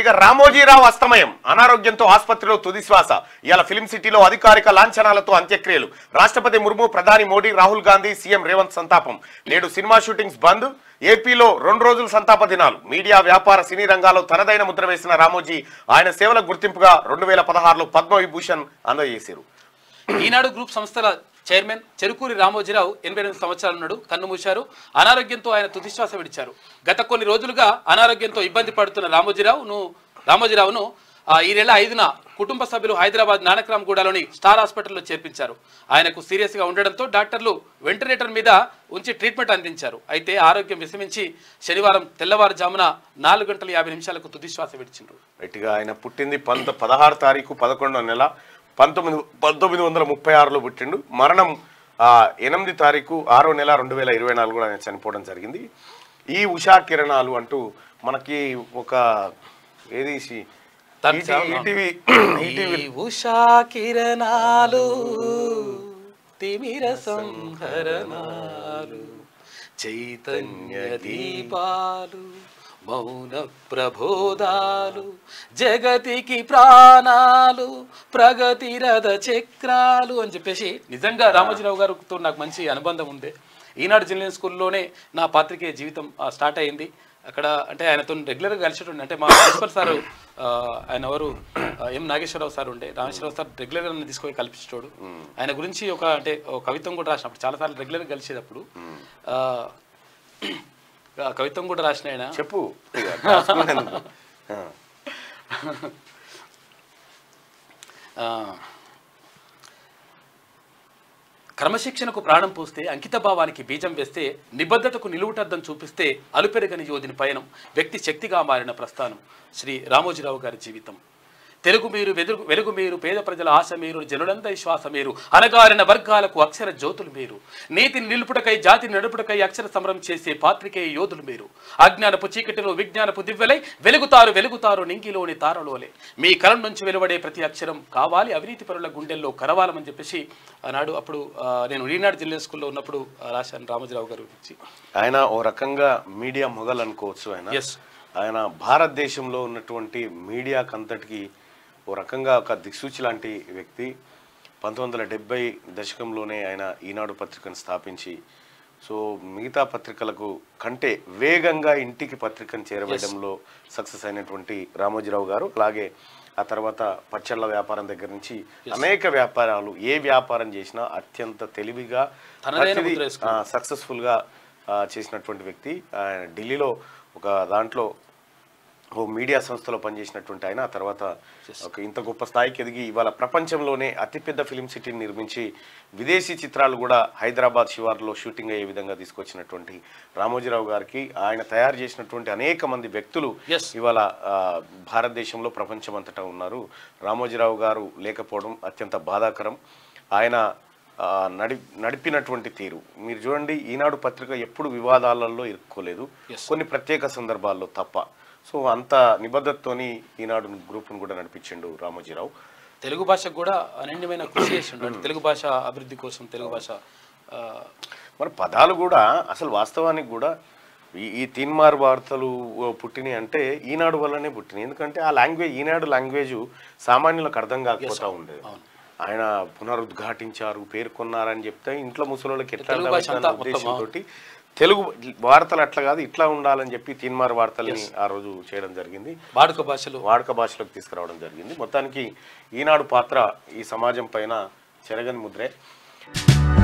ఇక రామోజీరావు అస్తమయం అనారోగ్యంతో ఆసుపత్రిలో తుది శ్వాస ఇవాళ ఫిలిం సిటీలో అధికారిక లాంఛనాలతో అంత్యక్రియలు రాష్ట్రపతి ముర్ము ప్రధాని మోడీ రాహుల్ గాంధీ సీఎం రేవంత్ సంతాపం నేడు సినిమా షూటింగ్స్ బంద్ ఏపీలో రెండు రోజులు సంతాప దినాలు మీడియా వ్యాపార సినీ రంగాల్లో తనదైన ముద్ర వేసిన రామోజీ ఆయన సేవల గుర్తింపుగా రెండు వేల పదహారులో పద్మవిభూషణ్ అందజేశారు ఈనాడు గ్రూప్ సంస్థల చైర్మన్ చెరుకూరి రామోజీరావు ఎనభై ఎనిమిది సంవత్సరాలు ఉన్నాడు కన్ను మూశారు అనారోగ్యంతో ఆయన తుదిశ్వాస విడిచారు గత కొన్ని రోజులుగా అనారోగ్యంతో ఇబ్బంది పడుతున్న రామోజీరావును రామోజీరావును ఆ, ఈ నెల ఐదున కుటుంబ సభ్యులు హైదరాబాద్ నానక్రామ్గూడలోని స్టార్ హాస్పిటల్లో చేర్పించారు ఆయనకు సీరియస్గా ఉండడంతో డాక్టర్లు వెంటిలేటర్ మీద ఉంచి ట్రీట్మెంట్ అందించారు అయితే ఆరోగ్యం విషమించి శనివారం తెల్లవారుజామున నాలుగు గంటల యాభై నిమిషాలకు తుదిశ్వాస విడిచిండ్రు గట్టిగా ఆయన పుట్టింది పంత పదహారు తారీఖు పదకొండో నెల పంతొమ్మిది పంతొమ్మిది వందల ముప్పై ఆరులో పుట్టిండు మరణం ఆ, ఎనిమిది తారీఖు ఆరో నెల రెండు వేల ఇరవై నాలుగు ఆయన చనిపోవడం జరిగింది ఈ ఉషా కిరణాలు అంటూ మనకి ఒక ఏది సి- తన ఈటీ- సేవ- ఈటీవీ ఈటీవీ ఈ ఉషా కిరణాలు తిమిర సంహరణాలు చైతన్య దీపాలు మౌన ప్రబోధాలు జగతికి ప్రాణాలు ప్రగతి రథ చక్రాలు అని చెప్పేసి నిజంగా రామోజీరావు గారితో నాకు మంచి అనుబంధం ఉంది ఈనాడు జిల్లా స్కూల్లోనే నా పాత్రికేయ జీవితం ఆ, స్టార్ట్ అయింది అక్కడ అంటే ఆయనతో రెగ్యులర్గా కలిసేటండి అంటే మా ప్రిన్సిపల్ సార్ ఆయన ఎవరు ఆ, ఎం నాగేశ్వరరావు సార్ ఉండే నాగేశ్వరరావు సార్ రెగ్యులర్గా నన్ను తీసుకొని కల్పించేటోడు ఆయన గురించి ఒక అంటే ఒక కవిత్వం కూడా రాసినప్పుడు చాలాసార్లు రెగ్యులర్గా కలిసేటప్పుడు ఆ, ఆ కవిత్వం కూడా రాసిన ఆయన చెప్పు ఇక రాసుకునేందుకు. ఆ. ఆ, క్రమశిక్షణకు ప్రాణం పోస్తే అంకిత భావానికి బీజం వేస్తే నిబద్ధతకు నిలువుటద్దం చూపిస్తే అలుపెరగని యోధిని పయనం వ్యక్తి శక్తిగా మారిన ప్రస్థానం శ్రీ రామోజీరావు గారి జీవితం తెలుగు మీరు వెలుగు వెలుగు మీరు పేద ప్రజల ఆశ మీరు జనులందరి శ్వాస మీరు అనగారిన వర్గాలకు అక్షర జ్యోతులు మీరు నీతిని నిలుపుటకై జాతిని నడుపుటకై అక్షర సమరం చేసే పాత్రికేయ యోధులు మీరు అజ్ఞానపు చీకటిలో విజ్ఞానపు దివ్వెలై వెలుగుతారు వెలుగుతారు నింగిలోని తారలోలే మీ కలం నుంచి వెలువడే ప్రతి అక్షరం కావాలి అవినీతి పరుల గుండెల్లో కరవాలమని చెప్పేసి ఆనాడు అప్పుడు ఆ, నేను ఈనాడు జిల్లా స్కూల్లో ఉన్నప్పుడు ఆ, రాశాను రామోజీరావు గారి గురించి ఆయన ఓ రకంగా మీడియా మొగల్ అనుకోవచ్చు ఆయన ఎస్ ఆయన భారతదేశంలో ఉన్నటువంటి మీడియాకంతటికి ఓ రకంగా ఒక దిక్సూచి లాంటి వ్యక్తి పంతొమ్మిది వందల డెబ్బై దశకంలోనే ఆయన ఈనాడు పత్రికను స్థాపించి సో మిగతా పత్రికలకు కంటే వేగంగా ఇంటికి పత్రికను చేరవేయడంలో సక్సెస్ అయినటువంటి రామోజీరావు గారు అలాగే ఆ తర్వాత పచ్చళ్ళ వ్యాపారం దగ్గర నుంచి అనేక వ్యాపారాలు ఏ వ్యాపారం చేసినా అత్యంత తెలివిగా తనదైన ప్రతిదీ, ముద్ర వేసుకున్నాడు. ఆ, సక్సెస్ఫుల్గా ఆ, చేసినటువంటి వ్యక్తి ఆయన ఢిల్లీలో ఒక దాంట్లో ఓ మీడియా సంస్థలో పనిచేసినటువంటి ఆయన ఆ తర్వాత ఒక ఇంత గొప్ప స్థాయికి ఎదిగి ఇవాళ ప్రపంచంలోనే అతిపెద్ద ఫిలిం సిటీని నిర్మించి విదేశీ చిత్రాలు కూడా హైదరాబాద్ శివార్లో షూటింగ్ అయ్యే విధంగా తీసుకొచ్చినటువంటి రామోజీరావు గారికి ఆయన తయారు చేసినటువంటి అనేక మంది వ్యక్తులు Yes. ఇవాళ ఆ, భారతదేశంలో ప్రపంచం అంతటా ఉన్నారు రామోజీరావు గారు లేకపోవడం అత్యంత బాధాకరం ఆయన ఆ, నడి నడిపినటువంటి తీరు మీరు చూడండి ఈనాడు పత్రిక ఎప్పుడు వివాదాలలో ఇరుక్కోలేదు Yes. కొన్ని ప్రత్యేక సందర్భాల్లో తప్ప సో అంత నిబద్ధతతోని ఈనాడు గ్రూప్ను కూడా నడిపించిండు రామోజీరావు తెలుగు భాషకు కూడా అనన్యమైన కృషి చేసిండు అంటే తెలుగు భాష అభివృద్ధి కోసం తెలుగు భాష ఆ, మరి పదాలు కూడా అసలు వాస్తవానికి కూడా ఈ ఈ తీన్మార్ వార్తలు పుట్టినాయి అంటే ఈనాడు వల్లనే పుట్టినాయి ఎందుకంటే ఆ లాంగ్వేజ్ ఈనాడు లాంగ్వేజ్ సామాన్యులకు అర్థం కాకపోతా ఉండేది ఆయన పునరుద్ఘాటించారు పేర్కొన్నారని చెప్తే ఇంట్లో ముసలోళ్ళకి ఎట్లా తెలుగు భాష అర్థమవుతుందన్న అంతా మొత్తం, ఉద్దేశంతోటి తెలుగు వార్తలు అట్లా కాదు ఇట్లా ఉండాలని చెప్పి తీన్మార్ వార్తల్ని ఆ రోజు చేయడం జరిగింది వాడుక భాషలు వాడుక భాషలోకి తీసుకురావడం జరిగింది మొత్తానికి ఈనాడు పాత్ర ఈ సమాజం పైన చెరగని ముద్రే